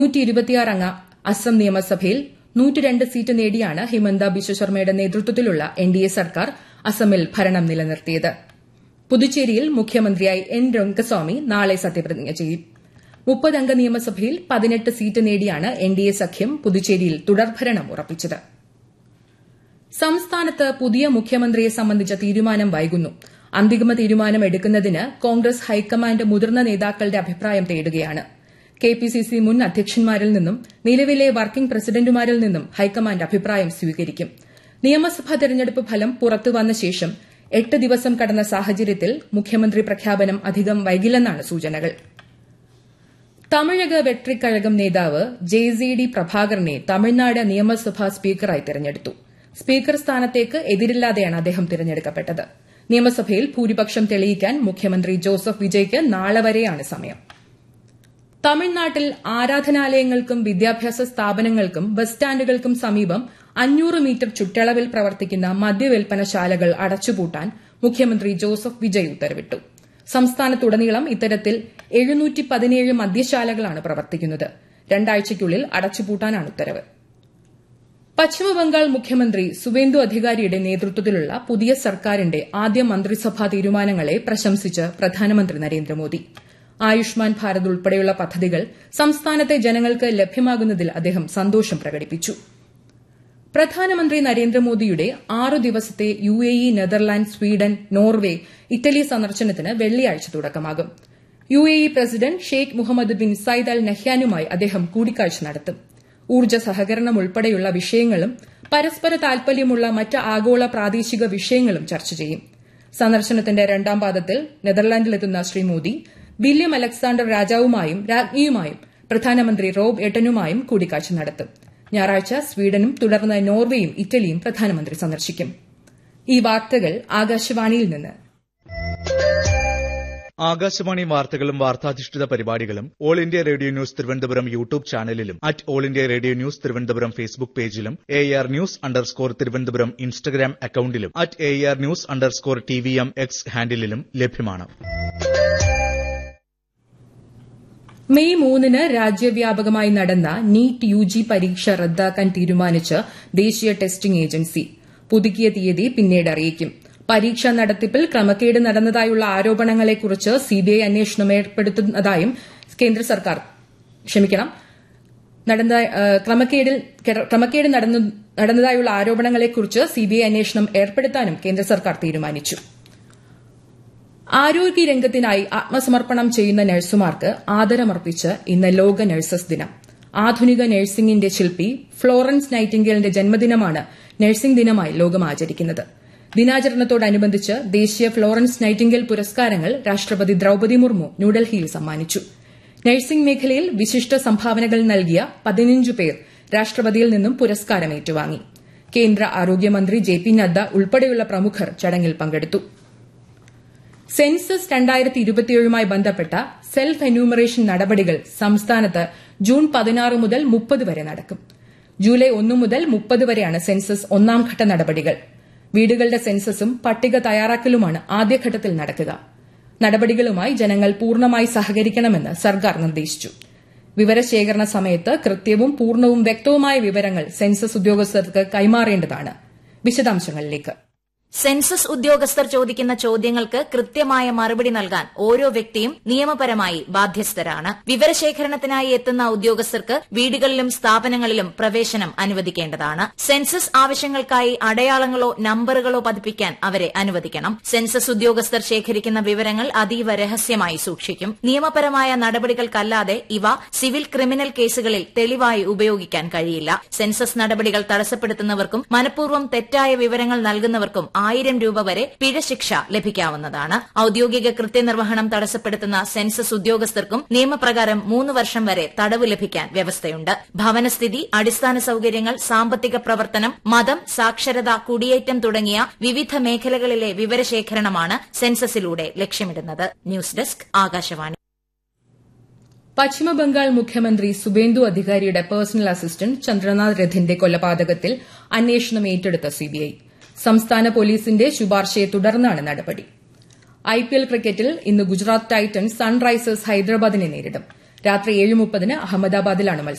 അംഗ അസം നിയമസഭയിൽ നൂറ്റിരണ്ട് സീറ്റ് നേടിയാണ് ഹിമന്ത ബിശ്വ ശർമ്മയുടെ നേതൃത്വത്തിലുള്ള എൻഡിഎ സർക്കാർ അസമിൽ ഭരണം നിലനിർത്തിയത് പുതുച്ചേരിയിൽ മുഖ്യമന്ത്രിയായി എൻ രംഗസ്വാമി നാളെ സത്യപ്രതിജ്ഞ ചെയ്യും മുപ്പതംഗ നിയമസഭയിൽ പതിനെട്ട് സീറ്റ് നേടിയാണ് എൻഡിഎ സഖ്യം പുതുച്ചേരിയിൽ തുടർഭരണം ഉറപ്പിച്ചത് സംസ്ഥാനത്ത് പുതിയ മുഖ്യമന്ത്രിയെ സംബന്ധിച്ച തീരുമാനം വൈകുന്നു അന്തിമ തീരുമാനം എടുക്കുന്നതിന് കോൺഗ്രസ് ഹൈക്കമാൻഡ് മുതിർന്ന നേതാക്കളുടെ അഭിപ്രായം തേടുകയാണ് കെപിസിസി മുൻ അധ്യക്ഷന്മാരിൽ നിന്നും നിലവിലെ വർക്കിംഗ് പ്രസിഡന്റുമാരിൽ നിന്നും ഹൈക്കമാൻഡ് അഭിപ്രായം സ്വീകരിക്കും നിയമസഭാ തെരഞ്ഞെടുപ്പ് ഫലം പുറത്തുവന്ന ശേഷം എട്ട് ദിവസം കടന്ന സാഹചര്യത്തിൽ മുഖ്യമന്ത്രി പ്രഖ്യാപനം അധികം വൈകില്ലെന്നാണ് സൂചനകൾ തമിഴക വെട്രിക്കഴകം നേതാവ് ജെ സി ഡി പ്രഭാകരനെ തമിഴ്നാട് നിയമസഭാ സ്പീക്കറായി തെരഞ്ഞെടുത്തു സ്പീക്കർ സ്ഥാനത്തേക്ക് എതിരില്ലാതെയാണ് അദ്ദേഹം തിരഞ്ഞെടുക്കപ്പെട്ടത് നിയമസഭയിൽ ഭൂരിപക്ഷം തെളിയിക്കാൻ മുഖ്യമന്ത്രി ജോസഫ് വിജയ്ക്ക് നാളെ വരെയാണ് സമയം തമിഴ്നാട്ടിൽ ആരാധനാലയങ്ങൾക്കും വിദ്യാഭ്യാസ സ്ഥാപനങ്ങൾക്കും ബസ് സ്റ്റാൻഡുകൾക്കും സമീപം അഞ്ഞൂറ് മീറ്റർ ചുറ്റളവിൽ പ്രവർത്തിക്കുന്ന മദ്യവിൽപ്പനശാലകൾ അടച്ചുപൂട്ടാൻ മുഖ്യമന്ത്രി ജോസഫ് വിജയ് ഉത്തരവിട്ടു സംസ്ഥാനത്തുടനീളം ഇത്തരത്തിൽ എഴുന്നൂറ്റി പതിനേഴ് മദ്യശാലകളാണ് പ്രവർത്തിക്കുന്നത് രണ്ടാഴ്ചയ്ക്കുള്ളിൽ അടച്ചുപൂട്ടാനാണ് ഉത്തരവ് പശ്ചിമബംഗാൾ മുഖ്യമന്ത്രി സുവേന്ദു അധികാരിയുടെ നേതൃത്വത്തിലുള്ള പുതിയ സർക്കാരിന്റെ ആദ്യ മന്ത്രിസഭാ തീരുമാനങ്ങളെ പ്രശംസിച്ച് പ്രധാനമന്ത്രി നരേന്ദ്രമോദി ആയുഷ്മാൻ ഭാരത് ഉൾപ്പെടെയുള്ള പദ്ധതികൾ സംസ്ഥാനത്തെ ജനങ്ങൾക്ക് ലഭ്യമാകുന്നതിൽ അദ്ദേഹം സന്തോഷം പ്രകടിപ്പിച്ചു പ്രധാനമന്ത്രി നരേന്ദ്രമോദിയുടെ ആറു ദിവസത്തെ U A E Netherland Sweden Norway Italy സന്ദർശനത്തിന് വെള്ളിയാഴ്ച തുടക്കമാകും U A E president Sheikh Mohamed bin Zayed Al നഹ്യാനുമായി അദ്ദേഹം കൂടിക്കാഴ്ച നടത്തും ഊർജ്ജ സഹകരണം ഉൾപ്പെടെയുള്ള വിഷയങ്ങളും പരസ്പര താൽപര്യമുള്ള മറ്റ് ആഗോള പ്രാദേശിക വിഷയങ്ങളും ചർച്ച ചെയ്യും സന്ദർശനത്തിന്റെ രണ്ടാം പാദത്തിൽ നെതർലാൻഡിലെത്തുന്ന ശ്രീ മോദി വില്യം അലക്സാണ്ടർ രാജാവുമായും രാജ്ഞിയുമായും പ്രധാനമന്ത്രി റോബ് എട്ടനുമായും കൂടിക്കാഴ്ച നടത്തും ഞായറാഴ്ച സ്വീഡനും തുടർന്ന് നോർവേയും ഇറ്റലിയും പ്രധാനമന്ത്രി സന്ദർശിക്കും ഈ വാർത്തകൾ ആകാശവാണിയിൽ നിന്ന് ആകാശവാണി വാർത്തകളും വാർത്താധിഷ്ഠിത പരിപാടികളും All India Radio News Thiruvananthapuram YouTube ചാനലിലും at All India Radio News Thiruvananthapuram Facebook പേജിലും A R news underscore Thiruvananthapuram Instagram അക്കൌണ്ടിലും at A R news underscore T V M X ഹാൻഡിലും ലഭ്യമാണ് മെയ് മൂന്നിന് രാജ്യവ്യാപകമായി നടന്ന നീറ്റ് യു ജി പരീക്ഷ റദ്ദാക്കാൻ തീരുമാനിച്ച് ദേശീയ ടെസ്റ്റിംഗ് ഏജൻസി പുതുക്കിയ തീയതി പിന്നീട് അറിയിക്കും പരീക്ഷാ നടത്തിപ്പിൽ ക്രമക്കേട് നടന്നതായുള്ള ആരോപണങ്ങളെക്കുറിച്ച് സിബിഐ അന്വേഷണം ഏർപ്പെടുത്തുന്നതായും കേന്ദ്ര സർക്കാർ ക്ഷമിക്കണം ക്രമക്കേട് നടന്നതായുള്ള ആരോപണങ്ങളെക്കുറിച്ച് സിബിഐ അന്വേഷണം ഏർപ്പെടുത്താനും കേന്ദ്ര സർക്കാർ തീരുമാനിച്ചു ആരോഗ്യരംഗത്തിനായി ആത്മസമർപ്പണം ചെയ്യുന്ന നഴ്സുമാർക്ക് ആദരമർപ്പിച്ച് ഇന്ന് ലോക നഴ്സസ് ദിനം ആധുനിക നഴ്സിംഗിന്റെ ശില്പി ഫ്ലോറൻസ് നൈറ്റിംഗേലിന്റെ ജന്മദിനമാണ് നഴ്സിംഗ് ദിനമായി ലോകം ആചരിക്കുന്നത് ദിനാചരണത്തോടനുബന്ധിച്ച് ദേശീയ ഫ്ലോറൻസ് നൈറ്റിംഗേൽ പുരസ്കാരങ്ങൾ രാഷ്ട്രപതി ദ്രൌപതി മുർമു ന്യൂഡൽഹിയിൽ സമ്മാനിച്ചു നഴ്സിംഗ് മേഖലയിൽ വിശിഷ്ട സംഭാവനകൾ നൽകിയ പതിനഞ്ച് പേർ രാഷ്ട്രപതിയിൽ നിന്നും പുരസ്കാരം ഏറ്റുവാങ്ങി കേന്ദ്ര ആരോഗ്യമന്ത്രി ജെ പി നദ്ദ ഉൾപ്പെടെയുള്ള പ്രമുഖർ ചടങ്ങിൽ പങ്കെടുത്തു സെൻസസ് രണ്ടായിരത്തി ഇരുപത്തിയേഴുമായി ബന്ധപ്പെട്ട സെൽഫ് എന്യൂമറേഷൻ നടപടികൾ സംസ്ഥാനത്ത് ജൂൺ പതിനാറ് മുതൽ മുപ്പത് വരെ നടക്കും ജൂലൈ ഒന്ന് മുതൽ മുപ്പത് വരെയാണ് സെൻസസ് ഒന്നാംഘട്ട നടപടികൾ വീടുകളുടെ സെൻസസും പട്ടിക തയ്യാറാക്കലുമാണ് ആദ്യഘട്ടത്തിൽ നടക്കുക നടപടികളുമായി ജനങ്ങൾ പൂർണ്ണമായി സഹകരിക്കണമെന്ന് സർക്കാർ നിർദ്ദേശിച്ചു വിവരശേഖരണ സമയത്ത് കൃത്യവും പൂർണ്ണവും വ്യക്തവുമായ വിവരങ്ങൾ സെൻസസ് ഉദ്യോഗസ്ഥർക്ക് കൈമാറേണ്ടതാണ് വിശദാംശങ്ങളിലേക്ക് സെൻസസ് ഉദ്യോഗസ്ഥർ ചോദിക്കുന്ന ചോദ്യങ്ങൾക്ക് കൃത്യമായ മറുപടി നൽകാൻ ഓരോ വ്യക്തിയും നിയമപരമായി ബാധ്യസ്ഥരാണ് വിവരശേഖരണത്തിനായി എത്തുന്ന ഉദ്യോഗസ്ഥർക്ക് വീടുകളിലും സ്ഥാപനങ്ങളിലും പ്രവേശനം അനുവദിക്കേണ്ടതാണ് സെൻസസ് ആവശ്യങ്ങൾക്കായി അടയാളങ്ങളോ നമ്പറുകളോ പതിപ്പിക്കാൻ അവരെ അനുവദിക്കണം സെൻസസ് ഉദ്യോഗസ്ഥർ ശേഖരിക്കുന്ന വിവരങ്ങൾ അതീവ രഹസ്യമായി സൂക്ഷിക്കും നിയമപരമായ നടപടികൾക്കല്ലാതെ ഇവ സിവിൽ ക്രിമിനൽ കേസുകളിൽ തെളിവായി ഉപയോഗിക്കാൻ കഴിയില്ല സെൻസസ് നടപടികൾ തടസ്സപ്പെടുത്തുന്നവർക്കും മനഃപൂർവ്വം തെറ്റായ വിവരങ്ങൾ നൽകുന്നവർക്കും ആയിരം രൂപ വരെ പിഴശിക്ഷ ലഭിക്കാവുന്നതാണ് ഔദ്യോഗിക കൃത്യനിർവഹണം തടസ്സപ്പെടുത്തുന്ന സെൻസസ് ഉദ്യോഗസ്ഥർക്കും നിയമപ്രകാരം മൂന്ന് വർഷം വരെ തടവ് ലഭിക്കാൻ വ്യവസ്ഥയുണ്ട് ഭവനസ്ഥിതി അടിസ്ഥാന സൌകര്യങ്ങൾ സാമ്പത്തിക പ്രവർത്തനം മതം സാക്ഷരത കുടിയേറ്റം തുടങ്ങിയ വിവിധ മേഖലകളിലെ വിവരശേഖരണമാണ് സെൻസസിലൂടെ ലക്ഷ്യമിടുന്നത് ന്യൂസ് ഡെസ്ക് ആകാശവാണി പശ്ചിമബംഗാൾ മുഖ്യമന്ത്രി സുബേന്ദു അധികാരിയുടെ പേഴ്സണൽ അസിസ്റ്റന്റ് ചന്ദ്രനാഥ് രഥിന്റെ കൊലപാതകത്തിൽ അന്വേഷണം ഏറ്റെടുത്ത സിബിഐ സംസ്ഥാന പോലീസിന്റെ ശുപാർശയെ തുടർന്നാണ് നടപടി ഐപിഎൽ ക്രിക്കറ്റിൽ ഇന്ന് ഗുജറാത്ത് ടൈറ്റൻസ് സൺറൈസേഴ്സ് ഹൈദരാബാദിനെ നേരിടും രാത്രി ഏഴ് മുപ്പതിന് അഹമ്മദാബാദിലാണ് മത്സരം